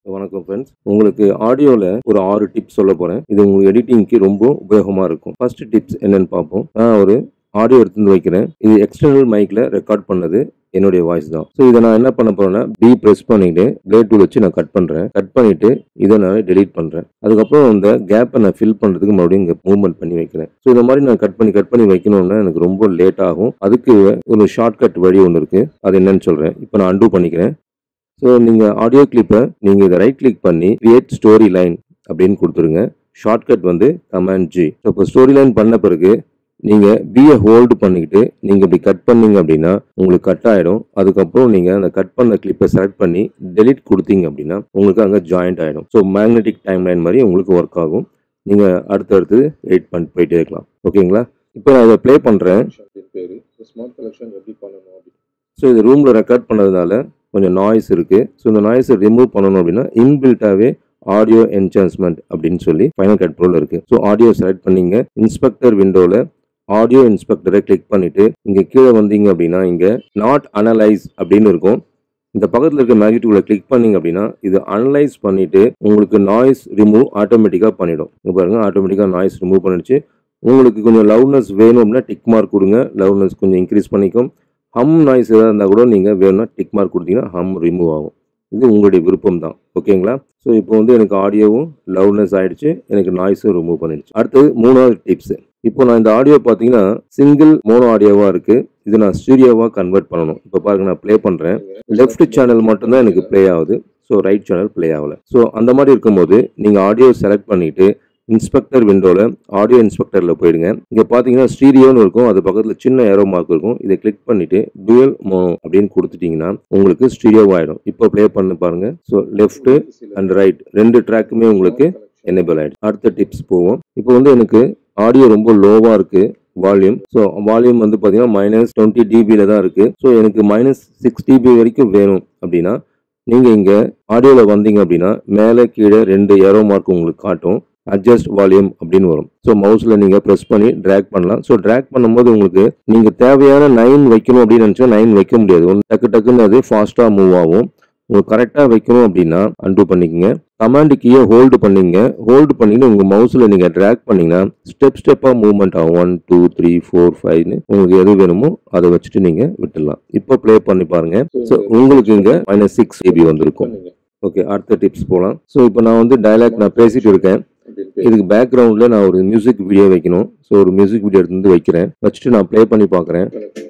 வணக்கம் ஃப்ரெண்ட்ஸ் உங்களுக்கு ஆடியோவில் ஒரு ஆறு டிப்ஸ் சொல்ல போகிறேன் இது உங்களுக்கு எடிட்டிங்க்கு ரொம்ப உபயோகமாக இருக்கும் ஃபர்ஸ்ட் டிப்ஸ் என்னன்னு பார்ப்போம் நான் ஒரு ஆடியோ எடுத்து வைக்கிறேன் இது எக்ஸ்டர்னல் மைக்கில் ரெக்கார்ட் பண்ணது என்னுடைய வாய்ஸ் தான் ஸோ இதை நான் என்ன பண்ண போறேன்னா டி ப்ரெஸ் பண்ணிட்டு பிளேட் டூல் வச்சு நான் கட் பண்ணுறேன் கட் பண்ணிட்டு இதை நான் டெலீட் பண்ணுறேன் அதுக்கப்புறம் இந்த கேப்பை நான் ஃபில் பண்ணுறதுக்கு மறுபடியும் இங்கே மூவ்மெண்ட் பண்ணி வைக்கிறேன் ஸோ இந்த மாதிரி நான் கட் பண்ணி கட் பண்ணி வைக்கணும்னா எனக்கு ரொம்ப லேட் ஆகும் அதுக்கு ஒரு ஷார்ட்கட் வழி ஒன்று இருக்குது அது என்னன்னு சொல்கிறேன் இப்போ நான் அன்டூ பண்ணிக்கிறேன் ஸோ நீங்கள் ஆடியோ கிளிப்பை நீங்கள் இதை ரைட் கிளிக் பண்ணி கிரியேட் ஸ்டோரி லைன் அப்படின்னு கொடுத்துருங்க ஷார்ட்கட் வந்து கமாண்ட் ஜி ஸோ இப்போ ஸ்டோரி லைன் பண்ண பிறகு நீங்கள் பிஏ ஹோல்டு பண்ணிக்கிட்டு நீங்கள் இப்படி கட் பண்ணீங்க அப்படின்னா உங்களுக்கு கட் ஆகிடும் அதுக்கப்புறம் நீங்கள் அந்த கட் பண்ண கிளிப்பை செலக்ட் பண்ணி டெலிட் கொடுத்தீங்க அப்படின்னா உங்களுக்கு அங்கே ஜாயிண்ட் ஆகிடும் ஸோ மேக்னெட்டிக் டைம் லைன் மாதிரி உங்களுக்கு ஒர்க் ஆகும் நீங்கள் அடுத்தடுத்து எடிட் பண்ணிட்டு போயிட்டே இருக்கலாம் ஓகேங்களா இப்போ நான் இதை ப்ளே பண்ணுறேன் பேரு ஸ்மார்ட் கலெக்ஷன் எப்படி பண்ணணும் அப்படின்னு ஸோ இது ரூமில் ரெக்கார்ட் பண்ணதுனால கொஞ்சம் நாய்ஸ் இருக்குது ஸோ இந்த நாய்ஸை ரிமூவ் பண்ணணும் அப்படின்னா இன்பில்ட்டாகவே ஆடியோ என்சான்ஸ்மெண்ட் அப்படின்னு சொல்லி ஃபைனல் கட் ப்ரோவில் இருக்குது ஸோ ஆடியோ செலக்ட் பண்ணீங்க இன்ஸ்பெக்டர் விண்டோவில் ஆடியோ இன்ஸ்பெக்டரை கிளிக் பண்ணிவிட்டு இங்கே கீழே வந்தீங்க அப்படின்னா இங்கே நாட் அனலைஸ் அப்படின்னு இருக்கும் இந்த பக்கத்தில் இருக்க மேக்னிடியூடில் கிளிக் பண்ணீங்க அப்படின்னா இது அனலைஸ் பண்ணிவிட்டு உங்களுக்கு நாய்ஸ் ரிமூவ் ஆட்டோமேட்டிக்காக பண்ணிடும் இங்கே பாருங்கள் ஆட்டோமேட்டிக்காக நாய்ஸ் ரிமூவ் பண்ணிடுச்சு உங்களுக்கு கொஞ்சம் லவ்னஸ் வேணும் அப்படின்னா டிக் மார்க் கொடுங்க லவ்னஸ் கொஞ்சம் இன்க்ரீஸ் பண்ணிக்கும் ஹம் நாய்ஸ் எதாவது இருந்தால் கூட நீங்கள் வேணும்னா டிக் மார்க் கொடுத்தீங்கன்னா ஹம் ரிமூவ் ஆகும் இது உங்களுடைய விருப்பம் தான் ஓகேங்களா ஸோ இப்போ வந்து எனக்கு ஆடியோவும் லவ்னஸ் ஆயிடுச்சு எனக்கு நாய்ஸும் ரிமூவ் பண்ணிடுச்சு அடுத்தது மூணாவது டிப்ஸ் இப்போ நான் இந்த ஆடியோ பார்த்தீங்கன்னா சிங்கிள் மோனோ ஆடியோவாக இருக்குது இது நான் ஸ்டீரியோவாக கன்வெர்ட் பண்ணணும் இப்போ பாருங்க நான் ப்ளே பண்ணுறேன் லெஃப்ட் சேனல் மட்டும்தான் எனக்கு ப்ளே ஆகுது ஸோ ரைட் சேனல் ப்ளே ஆகலை ஸோ அந்த மாதிரி இருக்கும்போது நீங்கள் ஆடியோ செலக்ட் பண்ணிவிட்டு இன்ஸ்பெக்டர் விண்டோவில் ஆடியோ இன்ஸ்பெக்டரில் போயிடுங்க இங்கே பார்த்தீங்கன்னா ஸ்டீரியோன்னு இருக்கும் அது பக்கத்தில் சின்ன ஏரோ மார்க் இருக்கும் இதை கிளிக் பண்ணிட்டு டுவல் மோனோ அப்படின்னு கொடுத்துட்டீங்கன்னா உங்களுக்கு ஸ்டீரியோ ஆகிடும் இப்போ ப்ளே பண்ணி பாருங்க ஸோ லெஃப்ட் அண்ட் ரைட் ரெண்டு ட்ராக்குமே உங்களுக்கு எனேபிள் ஆகிடும் அடுத்த டிப்ஸ் போவோம் இப்போ வந்து எனக்கு ஆடியோ ரொம்ப லோவாக இருக்குது வால்யூம் ஸோ வால்யூம் வந்து பார்த்தீங்கன்னா மைனஸ் டுவெண்ட்டி டிபியில் தான் இருக்குது ஸோ எனக்கு மைனஸ் சிக்ஸ் டிபி வரைக்கும் வேணும் அப்படின்னா நீங்கள் இங்கே ஆடியோவில் வந்தீங்க அப்படின்னா மேலே கீழே ரெண்டு ஏரோ மார்க் உங்களுக்கு காட்டும் அட்ஜஸ்ட் வால்யூம் அப்படின்னு வரும் ஸோ மவுஸில் நீங்கள் ப்ரெஸ் பண்ணி ட்ராக் பண்ணலாம் ஸோ ட்ராக் பண்ணும்போது உங்களுக்கு நீங்கள் தேவையான நைன் வைக்கணும் அப்படின்னு நினச்சா நைன் வைக்க முடியாது ஒன்று டக்கு டக்குன்னு அது ஃபாஸ்ட்டாக மூவ் ஆகும் உங்களுக்கு கரெக்டாக வைக்கணும் அப்படின்னா அன்டூ பண்ணிக்கங்க கமாண்ட் கீயை ஹோல்டு பண்ணீங்க ஹோல்டு பண்ணிட்டு உங்கள் மவுஸில் நீங்கள் ட்ராக் பண்ணீங்கன்னா ஸ்டெப் ஸ்டெப்பாக மூவ்மெண்ட் ஆகும் ஒன் டூ த்ரீ ஃபோர் ஃபைவ்னு உங்களுக்கு எது வேணுமோ அதை வச்சுட்டு நீங்கள் விட்டுடலாம் இப்போ ப்ளே பண்ணி பாருங்க ஸோ உங்களுக்கு இங்கே மைனஸ் சிக்ஸ் ஜிபி வந்திருக்கும் பண்ணுங்க ஓகே அடுத்த டிப்ஸ் போகலாம் ஸோ இப்போ நான் வந்து டைலாக் நான் பேசிட்டு இருக்கேன் அப்படின்னு பேரு. இதுக்கு பேக்ரவுண்டில் நான் ஒரு மியூசிக் வீடியோ வைக்கணும் ஸோ ஒரு மியூசிக் வீடியோ எடுத்து வந்து வைக்கிறேன் வச்சுட்டு நான் ப்ளே பண்ணி பார்க்குறேன்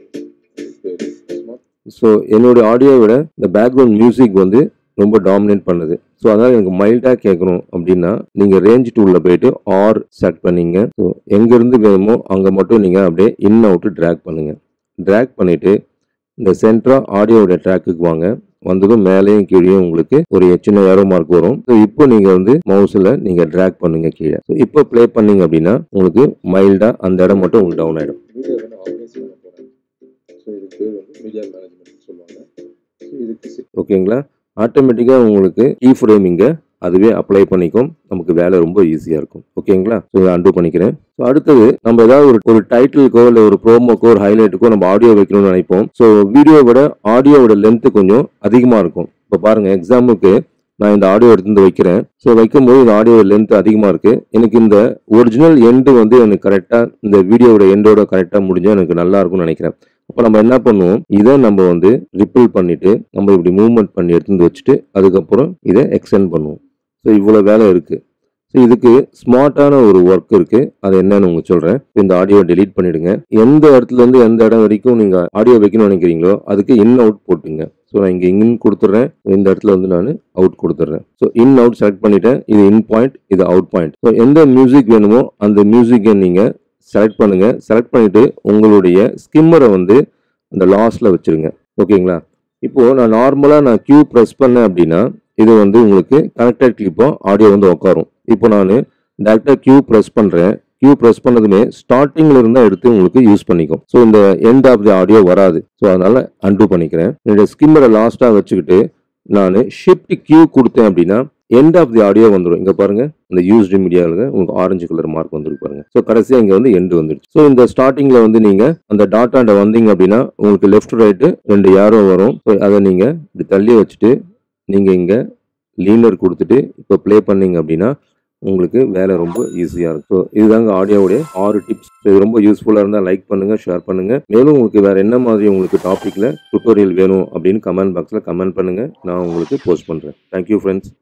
பேரு ஸ்மார்ட் ஸோ என்னுடைய ஆடியோவை விட இந்த பேக்ரவுண்ட் மியூசிக் வந்து ரொம்ப டாமினேட் பண்ணுது ஸோ அதனால் எனக்கு மைல்டாக கேட்கணும் அப்படின்னா நீங்கள் ரேஞ்ச் டூலில் போயிட்டு ஆர் செலக்ட் பண்ணீங்க ஸோ எங்கேருந்து வேணுமோ அங்கே மட்டும் நீங்கள் அப்படியே இன் அவுட்டு ட்ராக் பண்ணுங்கள் ட்ராக் பண்ணிவிட்டு இந்த சென்ட்ரா ஆடியோவோட ட்ராக்குக்கு வாங்க வந்ததும் மேலேயும் கீழேயும் உங்களுக்கு ஒரு சின்ன ஏரோ மார்க் வரும் ஸோ இப்போ நீங்கள் வந்து மவுஸில் நீங்கள் ட்ராக் பண்ணுங்க கீழே ஸோ இப்போ ப்ளே பண்ணீங்க அப்படின்னா உங்களுக்கு மைல்டாக அந்த இடம் மட்டும் உங்களுக்கு டவுன் ஆகிடும் வீடியோ வந்து ஆர்கனைஸ் பண்ண போறேன் ஸோ இதுக்கு பேர் வந்து மீடியா மேனேஜ்மெண்ட் சொல்லுவாங்க ஸோ இதுக்கு சி- ஓகேங்களா ஆட்டோமேட்டிக்காக உங்களுக்கு கீ ஃப்ரேமிங்கை அதுவே அப்ளை பண்ணிக்கும் நமக்கு வேலை ரொம்ப ஈஸியாக இருக்கும் ஓகேங்களா ஸோ இதை அன்டூ பண்ணிக்கிறேன் ஸோ அடுத்தது நம்ம ஏதாவது ஒரு ஒரு டைட்டிலுக்கோ இல்லை ஒரு ப்ரோமோக்கோ ஒரு ஹைலைட்டுக்கோ நம்ம ஆடியோ வைக்கணும்னு நினைப்போம் ஸோ வீடியோ விட ஆடியோவோட லென்த்து கொஞ்சம் அதிகமாக இருக்கும் இப்போ பாருங்க எக்ஸாம்பிளுக்கு நான் இந்த ஆடியோ எடுத்து வந்து வைக்கிறேன் ஸோ வைக்கும்போது இந்த ஆடியோ லென்த் அதிகமாக இருக்கு எனக்கு இந்த ஒரிஜினல் எண்டு வந்து எனக்கு கரெக்டாக இந்த வீடியோவோட எண்டோட கரெக்டாக முடிஞ்சால் எனக்கு நல்லா இருக்கும்னு நினைக்கிறேன் அப்போ நம்ம என்ன பண்ணுவோம் இதை நம்ம வந்து ரிப்பிள் பண்ணிட்டு நம்ம இப்படி மூவ்மெண்ட் பண்ணி எடுத்து வந்து வச்சுட்டு அதுக்கப்புறம் இதை எக்ஸ்டெண்ட் பண்ணுவோம் ஸோ இவ்வளோ வேலை இருக்கு ஸோ இதுக்கு ஸ்மார்ட்டான ஒரு ஒர்க் இருக்கு அது என்னன்னு உங்களுக்கு சொல்றேன் இப்போ இந்த ஆடியோ டெலீட் பண்ணிடுங்க எந்த இடத்துல இருந்து எந்த இடம் வரைக்கும் நீங்க ஆடியோ வைக்கணும்னு நினைக்கிறீங்களோ அதுக்கு இன் அவுட் போட்டுங்க ஸோ நான் இங்கே இன் கொடுத்துட்றேன் இந்த இடத்துல வந்து நான் அவுட் கொடுத்துட்றேன் ஸோ இன் அவுட் செலக்ட் பண்ணிட்டேன் இது இன் பாயிண்ட் இது அவுட் பாயிண்ட் ஸோ எந்த மியூசிக் வேணுமோ அந்த மியூசிக்கை நீங்க செலக்ட் பண்ணுங்க செலக்ட் பண்ணிட்டு உங்களுடைய ஸ்கிம்மரை வந்து அந்த லாஸ்ட்ல வச்சிருங்க ஓகேங்களா இப்போ நான் நார்மலாக நான் கியூ ப்ரெஸ் பண்ணேன் அப்படின்னா இது வந்து உங்களுக்கு கனெக்டட் கிளிப்போ ஆடியோ வந்து உட்காரும் இப்போ நான் டேரெக்டாக கியூ ப்ரெஸ் பண்ணுறேன் கியூ ப்ரெஸ் பண்ணதுமே ஸ்டார்டிங்ல இருந்தா எடுத்து உங்களுக்கு யூஸ் பண்ணிக்கும் ஸோ இந்த எண்ட் ஆஃப் தி ஆடியோ வராது ஸோ அதனால அன்டூ பண்ணிக்கிறேன் என்னுடைய ஸ்கிம்மரை லாஸ்ட்டாக வச்சுக்கிட்டு நான் ஷிஃப்ட் கியூ கொடுத்தேன் அப்படின்னா எண்ட் ஆஃப் தி ஆடியோ வந்துடும் இங்க பாருங்க இந்த யூஸ்டு மீடியாவில் உங்களுக்கு ஆரஞ்சு கலர் மார்க் வந்துருக்கு பாருங்க ஸோ கடைசியாக இங்க வந்து எண்டு வந்துடுச்சு ஸோ இந்த ஸ்டார்டிங்ல வந்து நீங்க அந்த டாட்டாண்ட வந்தீங்க அப்படின்னா உங்களுக்கு லெஃப்ட் ரைட்டு ரெண்டு யாரோ வரும் ஸோ அதை நீங்க இப்படி தள்ளி வச்சுட்டு நீங்க இங்க லீனர் கொடுத்துட்டு இப்போ ப்ளே பண்ணீங்க அப்படின்னா உங்களுக்கு வேலை ரொம்ப ஈஸியாக இருக்கும் ஸோ இதுதாங்க ஆடியோவுடைய ஆறு டிப்ஸ் இது ரொம்ப யூஸ்ஃபுல்லாக இருந்தால் லைக் பண்ணுங்கள் ஷேர் பண்ணுங்கள் மேலும் உங்களுக்கு வேறு என்ன மாதிரி உங்களுக்கு டாப்பிக்கில் டுட்டோரியல் வேணும் அப்படின்னு கமெண்ட் பாக்ஸில் கமெண்ட் பண்ணுங்கள் நான் உங்களுக்கு போஸ்ட் பண்ணுறேன் தேங்க்யூ ஃப்ரெண்ட்ஸ்